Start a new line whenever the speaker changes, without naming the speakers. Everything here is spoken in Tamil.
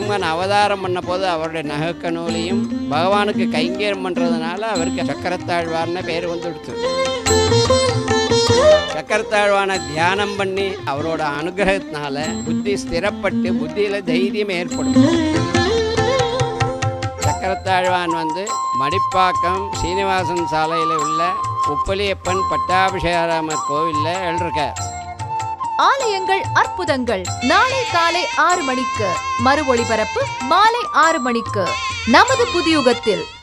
நரசிம்மன் அவதாரம் பண்ண போது அவருடைய நகக்க நூலையும் பகவானுக்கு கைங்கேரம் பண்ணுறதுனால அவருக்கு சக்கரத்தாழ்வார்னு பேர் வந்துடுச்சு சக்கரத்தாழ்வான தியானம் பண்ணி அவரோட அனுகிரகத்தினால புத்தி ஸ்திரப்பட்டு புத்தியில தைரியம் ஏற்படும் சக்கரத்தாழ்வான் வந்து மடிப்பாக்கம் சீனிவாசன் சாலையில் உள்ள உப்பலியப்பன் பட்டாபிஷேகராமர் கோவிலில் எழுதிருக்கார்
ஆலயங்கள் அற்புதங்கள் நாளை காலை ஆறு மணிக்கு மறு ஒளிபரப்பு மாலை ஆறு மணிக்கு நமது புதியுகத்தில்